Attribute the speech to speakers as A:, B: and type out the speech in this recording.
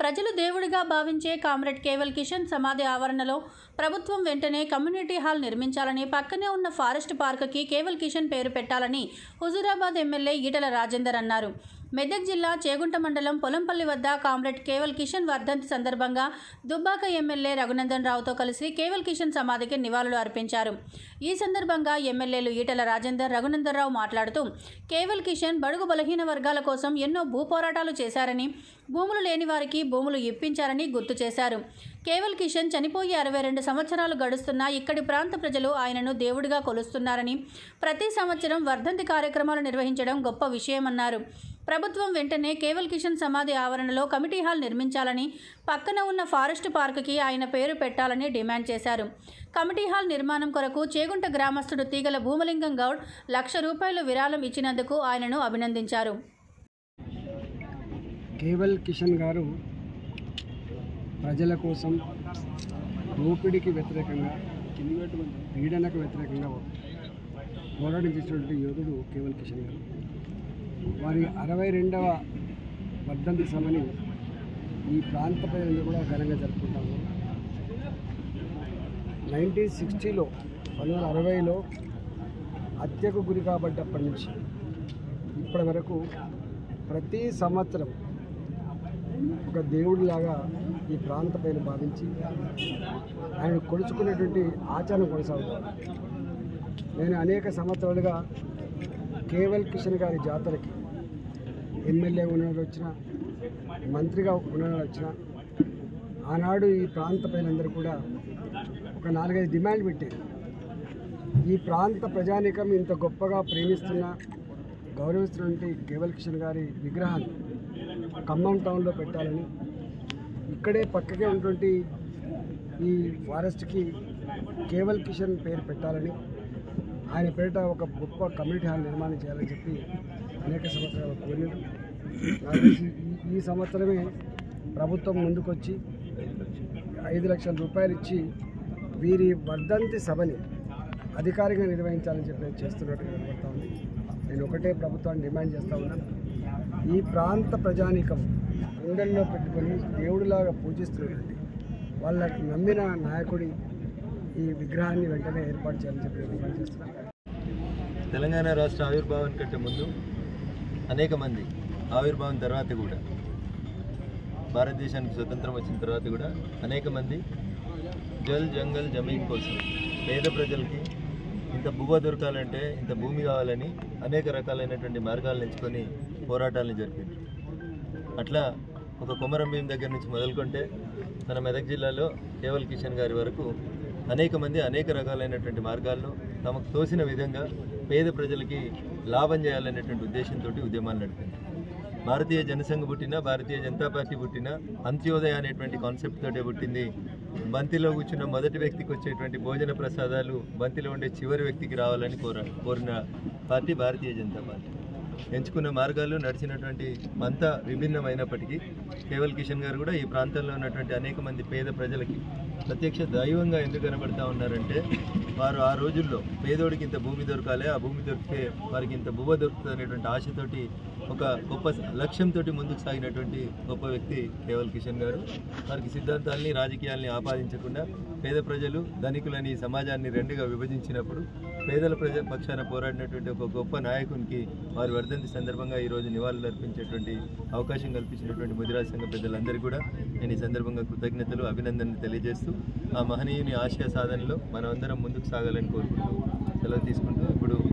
A: ప్రజలు దేవుడిగా భావించే కామ్రేడ్ కేవల్ కిషన్ సమాధి ఆవరణలో ప్రభుత్వం వెంటనే కమ్యూనిటీ హాల్ నిర్మించాలని పక్కనే ఉన్న ఫారెస్ట్ పార్కుకి కేవల్ కిషన్ పేరు పెట్టాలని హుజూరాబాద్ ఎమ్మెల్యే ఈటల రాజేందర్ అన్నారు మెదక్ జిల్లా చేగుంట మండలం పొలంపల్లి వద్ద కామ్రేడ్ కేవల్ కిషన్ వర్ధంతి సందర్భంగా దుబ్బాక ఎమ్మెల్యే రఘునందన్ రావుతో కలిసి కేవల్ కిషన్ సమాధికి నివాళులు అర్పించారు ఈ సందర్భంగా ఎమ్మెల్యేలు ఈటల రాజేందర్ రఘునందన్ రావు మాట్లాడుతూ కేవల్ కిషన్ బడుగు బలహీన వర్గాల కోసం ఎన్నో భూ పోరాటాలు చేశారని భూములు లేని వారికి భూములు ఇప్పించారని గుర్తు చేశారు కేవల్ కిషన్ చనిపోయి అరవై రెండు సంవత్సరాలు గడుస్తున్నా ఇక్కడి ప్రాంత ప్రజలు ఆయనను దేవుడిగా కొలుస్తున్నారని ప్రతి సంవత్సరం వర్ధంతి కార్యక్రమాలు నిర్వహించడం గొప్ప విషయమన్నారు ప్రభుత్వం వెంటనే కేవల్ కిషన్ సమాధి ఆవరణలో కమిటీ హాల్ నిర్మించాలని పక్కన ఉన్న ఫారెస్ట్ పార్కుకి ఆయన పేరు పెట్టాలని డిమాండ్ చేశారు కమిటీ హాల్ నిర్మాణం కొరకు చేగుంట గ్రామస్తుడు తీగల భూమలింగం గౌడ్ లక్ష రూపాయలు విరాళం ఇచ్చినందుకు ఆయనను అభినందించారు
B: కేవల్ కిషన్ గారు ప్రజల కోసం దోపిడీకి వ్యతిరేకంగా పీడనకు వ్యతిరేకంగా పోరాటం చేసినటువంటి యోధుడు కేవల్ కిషన్ గారు వారి అరవై రెండవ వర్ధంతి సభని ఈ ప్రాంత ప్రజలందరూ కూడా ఘనంగా జరుపుకుంటాము నైన్టీన్ సిక్స్టీలో పంతొమ్మిది వందల అరవైలో హత్యకు గురి కాబడ్డప్పటి నుంచి ఇప్పటి వరకు ప్రతి సంవత్సరం ఒక దేవుడిలాగా ఈ ప్రాంత పైన భావించి ఆయన కొలుచుకునేటువంటి ఆచారం కొనసాగుతుంది నేను అనేక సంవత్సరాలుగా కేవల్ కిషన్ గారి జాతరకి ఎమ్మెల్యే ఉన్నాడు వచ్చిన మంత్రిగా ఉన్నాడు వచ్చిన ఆనాడు ఈ ప్రాంత ప్రజలందరూ కూడా ఒక నాలుగైదు డిమాండ్ పెట్టారు ఈ ప్రాంత ప్రజానికం ఇంత గొప్పగా ప్రేమిస్తున్న గౌరవిస్తున్నటువంటి కేవల్ కిషన్ గారి విగ్రహాన్ని ఖమ్మం టౌన్లో పెట్టాలని ఇక్కడే పక్కకే ఉన్నటువంటి ఈ ఫారెస్ట్కి కేవల్ కిషన్ పేరు పెట్టాలని ఆయన పేరిట ఒక గొప్ప కమ్యూనిటీ హాల్ నిర్మాణం చేయాలని చెప్పి అనేక సంవత్సరాలు కోరినారు నాకు తెలిసి ఈ- ఈ సంవత్సరమే ప్రభుత్వం ముందుకొచ్చి ఐదు లక్షల రూపాయలు ఇచ్చి వీరి వర్ధంతి సభని అధికారికంగా నిర్వహించాలని చెప్పి చేస్తున్నట్టుగా కనబడతా ఉంది నేను ఒకటే ప్రభుత్వాన్ని డిమాండ్ చేస్తూ ఉన్నాను ఈ ప్రాంత ప్రజానీకం గుండెల్లో పెట్టుకొని దేవుడిలాగా పూజిస్తున్నటువంటి వాళ్ళకి నమ్మిన నాయకుడి ఈ విగ్రహాన్ని వెంటనే ఏర్పాటు చేయాలని చెప్పి నేను డిమాండ్ చేస్తున్నాను
C: తెలంగాణ రాష్ట్ర ఆవిర్భావం కంటే ముందు అనేక మంది ఆవిర్భావం తర్వాత కూడా భారతదేశానికి స్వతంత్రం వచ్చిన తర్వాత కూడా అనేక మంది జల్ జంగల్ జమీన్ కోసం పేద ప్రజలకి ఇంత భూవ దొరకాలంటే ఇంత భూమి కావాలని అనేక రకాలైనటువంటి మార్గాలను ఎంచుకొని పోరాటాలను జరిపారు అట్లా ఒక కొమరం భీం దగ్గర నుంచి మొదలుకుంటే మన మెదక్ జిల్లాలో కేవల్ కిషన్ గారి వరకు అనేక మంది అనేక రకాలైనటువంటి మార్గాల్లో తమకు తోసిన విధంగా పేద ప్రజలకి లాభం చేయాలనేటువంటి ఉద్దేశంతో ఉద్యమాలు నడిపింది భారతీయ జనసంఘ పుట్టిన భారతీయ జనతా పార్టీ పుట్టిన అంత్యోదయ అనేటువంటి కాన్సెప్ట్ తోటే పుట్టింది బంతిలో కూర్చున్న మొదటి వ్యక్తికి వచ్చేటువంటి భోజన ప్రసాదాలు బంతిలో ఉండే చివరి వ్యక్తికి రావాలని కోర కోరిన పార్టీ భారతీయ జనతా పార్టీ ఎంచుకున్న మార్గాలు నడిచినటువంటి అంతా విభిన్నమైనప్పటికీ కేవల్ కిషన్ గారు కూడా ఈ ప్రాంతంలో ఉన్నటువంటి అనేక మంది పేద ప్రజలకి ప్రత్యక్ష దైవంగా ఎందుకు కనబడతా ఉన్నారంటే వారు ఆ రోజుల్లో పేదోడికి ఇంత భూమి దొరకాలి ఆ భూమి దొరికితే వారికి ఇంత భూమ దొరుకుతుంది అనేటువంటి ఆశతోటి ఒక గొప్ప లక్ష్యంతో ముందుకు సాగినటువంటి గొప్ప వ్యక్తి కేవల్ కిషన్ గారు వారికి సిద్ధాంతాల్ని రాజకీయాల్ని ఆపాదించకుండా పేద ప్రజలు ధనికులని ఈ సమాజాన్ని రెండుగా విభజించినప్పుడు పేదల ప్రజల పక్షాన పోరాడినటువంటి ఒక గొప్ప నాయకునికి వారి వర్ధంతి సందర్భంగా ఈరోజు నివాళులు అర్పించేటువంటి అవకాశం కల్పించినటువంటి ముదిరాజ్ సంఘ పెద్దలందరికీ కూడా నేను ఈ సందర్భంగా కృతజ్ఞతలు అభినందనలు తెలియజేస్తూ ఆ మహనీయుని ఆశయ సాధనలో మనమందరం ముందుకు సాగాలని కోరుకుంటూ సెలవు తీసుకుంటూ ఇప్పుడు